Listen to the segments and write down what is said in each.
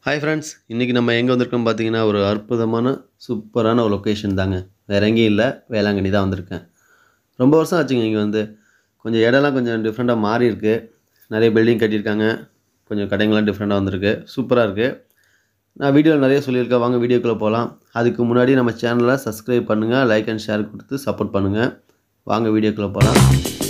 hi friends இன்றைக்கி நம்ம எங்கே வந்திருக்கோம் பார்த்தீங்கன்னா ஒரு அற்புதமான சூப்பரான ஒரு லொக்கேஷன் தாங்க வேற எங்கேயும் இல்லை வேளாங்கண்ணி தான் வந்திருக்கேன் ரொம்ப வருஷம் ஆச்சுங்க இங்கே வந்து கொஞ்சம் இடம்லாம் கொஞ்சம் டிஃப்ரெண்ட்டாக மாறி இருக்கு நிறைய பில்டிங் கட்டியிருக்காங்க கொஞ்சம் கடைங்கள்லாம் டிஃப்ரெண்ட்டாக வந்திருக்கு சூப்பராக இருக்குது நான் வீடியோவில் நிறைய சொல்லியிருக்கேன் வாங்க வீடியோக்குள்ளே போகலாம் அதுக்கு முன்னாடி நம்ம சேனலை சப்ஸ்கிரைப் பண்ணுங்கள் லைக் அண்ட் ஷேர் கொடுத்து சப்போர்ட் பண்ணுங்கள் வாங்க வீடியோக்குள்ளே போகலாம்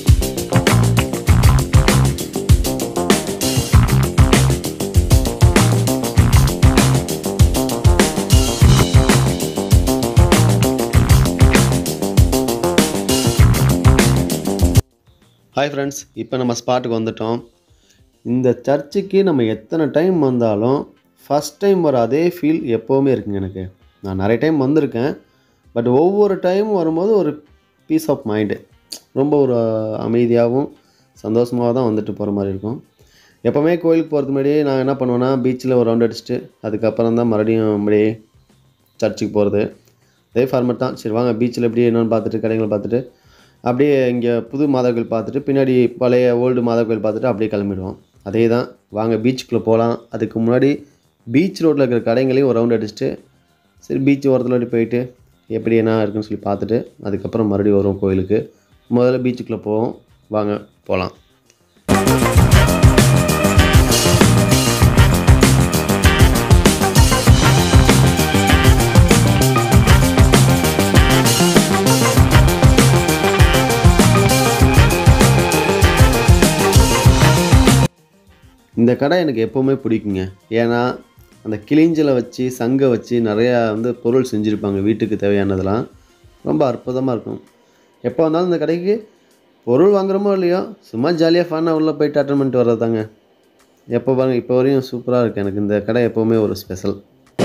ஹாய் ஃப்ரெண்ட்ஸ் இப்போ நம்ம ஸ்பாட்டுக்கு வந்துட்டோம் இந்த சர்ச்சுக்கு நம்ம எத்தனை டைம் வந்தாலும் ஃபஸ்ட் டைம் வர அதே ஃபீல் எப்போவுமே இருக்குங்க எனக்கு நான் நிறைய டைம் வந்திருக்கேன் பட் ஒவ்வொரு டைம் வரும்போது ஒரு பீஸ் ஆஃப் மைண்டு ரொம்ப ஒரு அமைதியாகவும் சந்தோஷமாக தான் வந்துட்டு போகிற மாதிரி இருக்கும் எப்போவுமே கோயிலுக்கு போகிறதுக்கு முன்னாடியே நான் என்ன பண்ணுவேன்னா பீச்சில் ஒரு ரவுண்ட் அடிச்சுட்டு அதுக்கப்புறம் தான் மறுபடியும் அப்படியே சர்ச்சுக்கு போகிறது அதே ஃபார்மேட் தான் சரி வாங்க பீச்சில் எப்படி என்னென்னு பார்த்துட்டு கடைகளை பார்த்துட்டு அப்படியே இங்கே புது மாதா கோயில் பார்த்துட்டு பின்னாடி பழைய ஓல்டு மாதா கோயில் பார்த்துட்டு அப்படியே கிளம்பிடுவோம் அதே தான் வாங்க பீச்சுக்குள்ளே போகலாம் அதுக்கு முன்னாடி பீச் ரோட்டில் இருக்கிற கடைங்களையும் ஒரு ரவுண்ட் அடிச்சுட்டு சரி பீச் ஓரத்தில் அப்படி போயிட்டு எப்படி என்ன இருக்குன்னு சொல்லி பார்த்துட்டு அதுக்கப்புறம் மறுபடியும் வருவோம் கோயிலுக்கு முதல்ல பீச்சுக்குள்ளே போவோம் வாங்க போகலாம் இந்த கடை எனக்கு எப்போவுமே பிடிக்குங்க ஏன்னா அந்த கிளிஞ்சலை வச்சு சங்கை வச்சு நிறையா வந்து பொருள் செஞ்சுருப்பாங்க வீட்டுக்கு தேவையானதெல்லாம் ரொம்ப அற்புதமாக இருக்கும் எப்போ வந்தாலும் இந்த கடைக்கு பொருள் வாங்குறோமோ இல்லையோ சும்மா ஜாலியாக ஃபன்னாக உள்ளே போயிட்டு அட்டன் பண்ணிட்டு வர்றது தாங்க எப்போ பாருங்க இப்போ வரையும் சூப்பராக இருக்குது எனக்கு இந்த கடை எப்போவுமே ஒரு ஸ்பெஷல்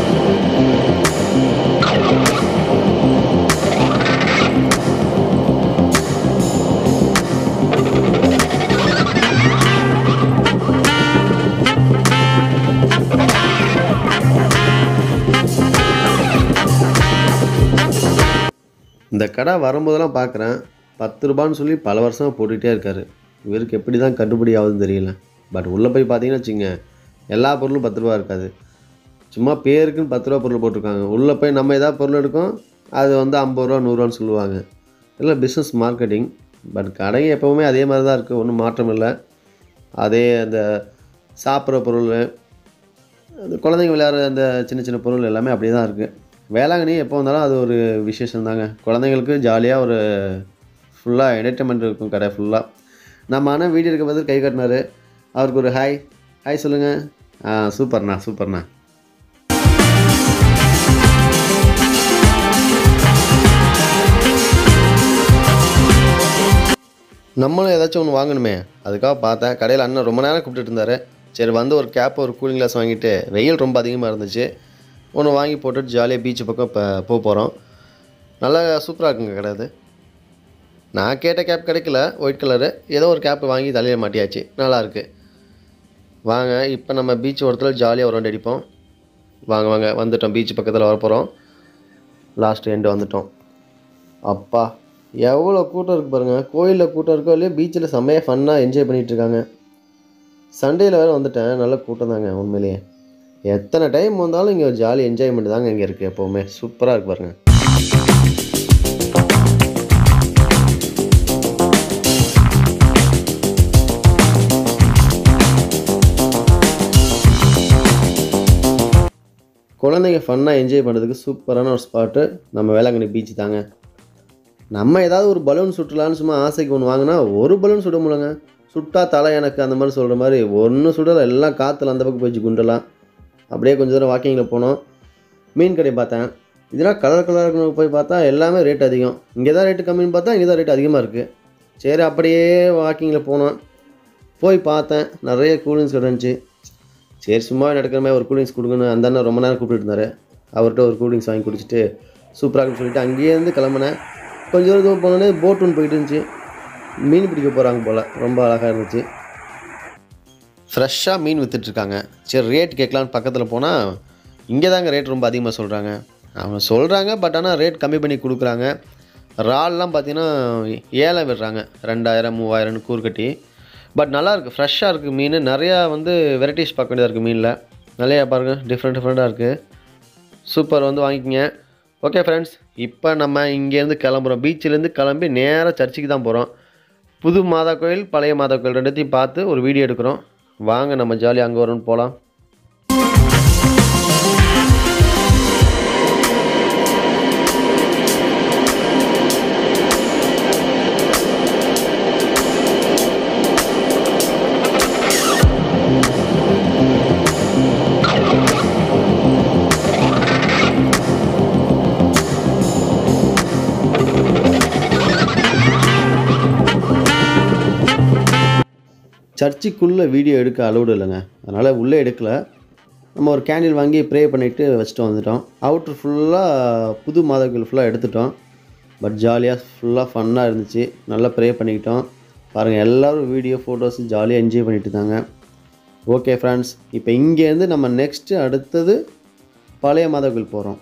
இந்த கடை வரும்போதெல்லாம் பார்க்குறேன் பத்து ரூபான்னு சொல்லி பல வருஷமாக போட்டுகிட்டே இருக்காரு இவருக்கு எப்படி தான் கட்டுப்படி ஆகுதுன்னு தெரியல பட் உள்ளே போய் பார்த்தீங்கன்னா வச்சுங்க எல்லா பொருளும் பத்து ரூபா இருக்காது சும்மா பேருக்குன்னு பத்து ரூபா பொருள் போட்டிருக்காங்க உள்ளே போய் நம்ம ஏதாவது பொருள் எடுக்கோம் அது வந்து ஐம்பது ரூபா நூறுரூவான்னு சொல்லுவாங்க இல்லை பிஸ்னஸ் மார்க்கெட்டிங் பட் கடை எப்போவுமே அதே மாதிரி தான் இருக்குது ஒன்றும் மாற்றம் இல்லை அதே அந்த சாப்பிட்ற பொருள் அந்த குழந்தைங்க விளையாடுற அந்த சின்ன சின்ன பொருள் எல்லாமே அப்படியே தான் இருக்குது வேளாங்கண்ணி எப்போ வந்தாலும் அது ஒரு விசேஷம் தாங்க குழந்தைங்களுக்கு ஜாலியாக ஒரு ஃபுல்லாக என்டர்டைன்மெண்ட் இருக்கும் கடை ஃபுல்லாக நம்ம ஆனால் வீடியோ இருக்க பார்த்து கை காட்டினாரு அவருக்கு ஒரு ஹாய் ஹாய் சொல்லுங்கள் ஆ சூப்பர்ண்ணா சூப்பர்ண்ணா நம்மளும் ஏதாச்சும் ஒன்று வாங்கணுமே அதுக்காக பார்த்தேன் கடையில் அண்ணன் ரொம்ப நேரம் கூப்பிட்டுட்டு இருந்தார் சரி வந்து ஒரு கேப் ஒரு கூலிங் கிளாஸ் வாங்கிட்டு வெயில் ரொம்ப அதிகமாக இருந்துச்சு ஒன்று வாங்கி போட்டுட்டு ஜாலியாக பீச் பக்கம் இப்போ போக போகிறோம் நல்லா சூப்பராக இருக்குங்க கடை அது நான் கேட்ட கேப் கிடைக்கல ஒயிட் கலரு ஏதோ ஒரு கேப் வாங்கி தலையில் மாட்டியாச்சு நல்லாயிருக்கு வாங்க இப்போ நம்ம பீச் ஓரத்தில் ஜாலியாக ஒரு ரவுண்ட் அடிப்போம் வாங்க வாங்க வந்துட்டோம் பீச் பக்கத்தில் வரப்போகிறோம் லாஸ்ட் எண்டு வந்துட்டோம் அப்பா எவ்வளோ கூட்டம் இருக்குது பாருங்கள் கோயிலில் கூட்டம் இருக்கோ இல்லையோ பீச்சில் செம்மையாக ஃபன்னாக என்ஜாய் பண்ணிகிட்டு இருக்காங்க சண்டேயில் வேறு வந்துட்டேன் நல்ல கூட்டம் தாங்க உண்மையிலேயே எத்தனை டைம் வந்தாலும் இங்கே ஜாலி என்ஜாய்மெண்ட் தாங்க இங்கே இருக்குது எப்போவுமே சூப்பராக இருக்கு பாருங்கள் குழந்தைங்க ஃபன்னாக என்ஜாய் பண்ணுறதுக்கு சூப்பரான ஒரு ஸ்பாட்டு நம்ம வேளாங்கண்ணி பீச் தாங்க நம்ம ஏதாவது ஒரு பலூன் சுட்டலான்னு சும்மா ஆசைக்கு ஒன்று வாங்கினா ஒரு பலூன் சுட முடியலங்க சுட்டா தலை எனக்கு அந்த மாதிரி சொல்கிற மாதிரி ஒன்றும் சுடலை எல்லாம் காற்றுல அந்த பக்கம் போயிடுச்சு குண்டலாம் அப்படியே கொஞ்சம் தூரம் வாக்கிங்கில் போனோம் மீன் கடை பார்த்தேன் இதெல்லாம் கலர் கலர் போய் பார்த்தா எல்லாமே ரேட் அதிகம் இங்கே தான் ரேட்டு கம்மின்னு பார்த்தா இங்கே தான் ரேட் அதிகமாக இருக்குது சரி அப்படியே வாக்கிங்கில் போனோம் போய் பார்த்தேன் நிறைய கூலிங்ஸ் கிடந்துச்சு சரி சும்மா நடக்கிற மாதிரி ஒரு கூலிங்ஸ் கொடுங்கன்னு அந்த அண்ணன் ரொம்ப நேரம் கூப்பிட்டு இருந்தார் அவர்கிட்ட ஒரு கூலிங்ஸ் வாங்கி குடிச்சிட்டு சூப்பராக இருக்குன்னு சொல்லிட்டு அங்கேயிருந்து கிளம்புனேன் கொஞ்சம் தூரம் போனோடனே போட் ஒன்று போயிட்டு இருந்துச்சு மீன் பிடிக்க போகிறாங்க போல் ரொம்ப அழகாக இருந்துச்சு ஃப்ரெஷ்ஷாக மீன் விற்றுட்ருக்காங்க சரி ரேட் கேட்கலான்னு பக்கத்தில் போனால் இங்கே தாங்க ரேட் ரொம்ப அதிகமாக சொல்கிறாங்க அவங்க சொல்கிறாங்க பட் ஆனால் ரேட் கம்மி பண்ணி கொடுக்குறாங்க இறால்லாம் பார்த்தீங்கன்னா ஏலம் விடுறாங்க ரெண்டாயிரம் மூவாயிரம்னு கூறு கட்டி பட் நல்லா இருக்குது ஃப்ரெஷ்ஷாக இருக்குது மீன் நிறையா வந்து வெரைட்டிஸ் பார்க்க வேண்டியதாக இருக்குது மீனில் நிறையா பாருங்கள் டிஃப்ரெண்ட் டிஃப்ரெண்ட்டாக இருக்குது சூப்பர் வந்து வாங்கிக்கங்க ஓகே ஃப்ரெண்ட்ஸ் இப்போ நம்ம இங்கேருந்து கிளம்புறோம் பீச்சிலேருந்து கிளம்பி நேராக சர்ச்சுக்கு தான் போகிறோம் புது மாதா கோயில் பழைய மாதா கோயில் ரெண்டுத்தையும் பார்த்து ஒரு வீடியோ எடுக்கிறோம் வாங்க நம்ம ஜாலியாக அங்கே வரோன்னு போகலாம் சர்ச்சுக்குள்ளே வீடியோ எடுக்க அலோடு இல்லைங்க அதனால் உள்ளே எடுக்கலை நம்ம ஒரு கேண்டில் வாங்கி ப்ரே பண்ணிவிட்டு வச்சுட்டு வந்துட்டோம் அவுட்ரு ஃபுல்லாக புது மாதங்கள் ஃபுல்லாக எடுத்துட்டோம் பட் ஜாலியாக ஃபுல்லாக ஃபன்னாக இருந்துச்சு நல்லா ப்ரே பண்ணிக்கிட்டோம் பாருங்கள் எல்லோரும் வீடியோ ஃபோட்டோஸ் ஜாலியாக என்ஜாய் பண்ணிட்டு இருந்தாங்க ஓகே ஃப்ரெண்ட்ஸ் இப்போ இங்கேருந்து நம்ம நெக்ஸ்ட்டு அடுத்தது பழைய மாதா கோயில் போகிறோம்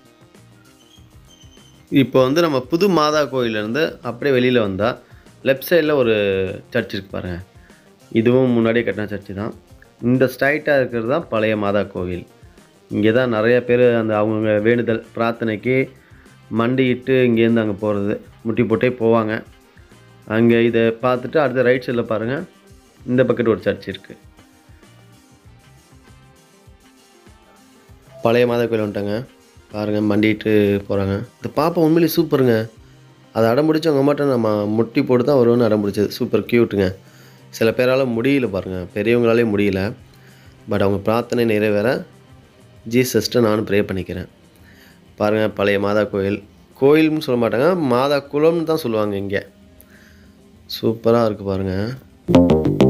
இப்போ வந்து நம்ம புது மாதா கோயிலேருந்து அப்படியே வெளியில் வந்தால் லெஃப்ட் சைடில் ஒரு சர்ச் இருக்கு பாருங்கள் இதுவும் முன்னாடியே கட்டின சர்ச்சு தான் இந்த ஸ்ட்ரைட்டாக இருக்கிறது தான் பழைய மாதா கோவில் இங்கே தான் நிறைய பேர் அந்த அவங்க வேண்டுதல் பிரார்த்தனைக்கு மண்டியிட்டு இங்கேருந்து அங்கே போகிறது முட்டி போட்டே போவாங்க அங்கே இதை பார்த்துட்டு அடுத்த ரைட் சைடில் பாருங்கள் இந்த பக்கெட் ஒரு சர்ச் இருக்குது பழைய மாதா கோயில் வந்துட்டாங்க பாருங்கள் மண்டிட்டு போகிறாங்க இந்த பாப்பா உண்மையிலேயே சூப்பருங்க அதை அடம் பிடிச்சி அவங்க மட்டும் நம்ம முட்டி போட்டு தான் வருவோன்னு அடம் பிடிச்சது சூப்பர் க்யூட்டுங்க சில பேரால் முடியல பாருங்கள் பெரியவங்களாலே முடியல பட் அவங்க பிரார்த்தனை நிறைவேற ஜீசஸ்ட்டு நானும் ப்ரே பண்ணிக்கிறேன் பாருங்கள் பழைய மாதா கோயில் கோயில்னு சொல்ல மாட்டாங்க மாதா குளம்னு தான் சொல்லுவாங்க இங்கே சூப்பராக இருக்குது பாருங்கள்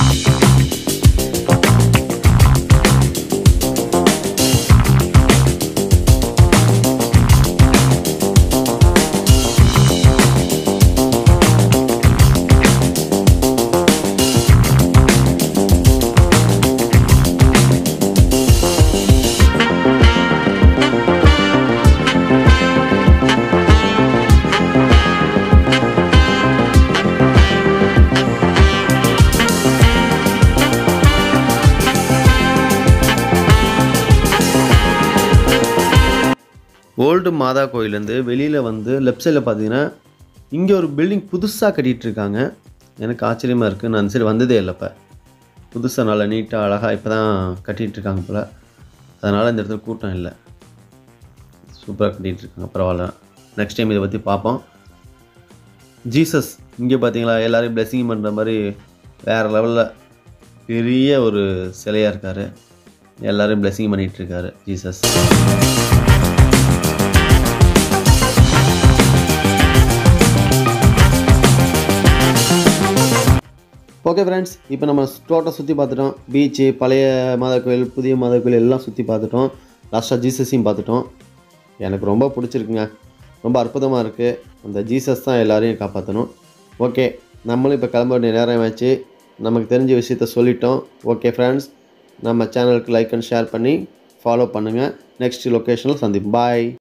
ஓல்டு மாதா கோயிலேருந்து வெளியில் வந்து லெஃப்ட் சைடில் பார்த்தீங்கன்னா இங்கே ஒரு பில்டிங் புதுசாக கட்டிகிட்டு இருக்காங்க எனக்கு ஆச்சரியமாக இருக்குது நான் அந்த சைடு வந்ததே இல்லை இப்போ புதுசாக நல்லா நீட்டாக அழகாக இப்போ தான் கட்டிகிட்டு இருக்காங்க போல் அதனால் இந்த இடத்துல கூட்டம் இல்லை சூப்பராக கட்டிகிட்டு இருக்காங்க பரவாயில்ல நெக்ஸ்ட் டைம் இதை பற்றி பார்ப்போம் ஜீசஸ் இங்கே பார்த்தீங்களா எல்லோரையும் பிளெஸிங் பண்ணுற மாதிரி வேறு லெவலில் பெரிய ஒரு சிலையாக இருக்கார் எல்லோரும் பிளெஸிங் பண்ணிகிட்டு இருக்காரு ஜீசஸ் ஓகே ஃப்ரெண்ட்ஸ் இப்போ நம்ம டோட்டல் சுற்றி பார்த்துட்டோம் பீச்சு பழைய மாதா கோயில் புதிய மாதா கோயில் எல்லாம் சுற்றி பார்த்துட்டோம் லாஸ்ட்டாக ஜீசஸையும் பார்த்துட்டோம் எனக்கு ரொம்ப பிடிச்சிருக்குங்க ரொம்ப அற்புதமாக இருக்குது அந்த ஜீசஸ் தான் எல்லாரையும் காப்பாற்றணும் ஓகே நம்மளும் இப்போ கிளம்ப வேண்டிய நேரம் ஆச்சு நமக்கு தெரிஞ்ச விஷயத்த சொல்லிட்டோம் ஓகே ஃப்ரெண்ட்ஸ் நம்ம சேனலுக்கு லைக் அண்ட் ஷேர் பண்ணி ஃபாலோ பண்ணுங்கள் நெக்ஸ்ட் லொக்கேஷனில் சந்திப்போம் பாய்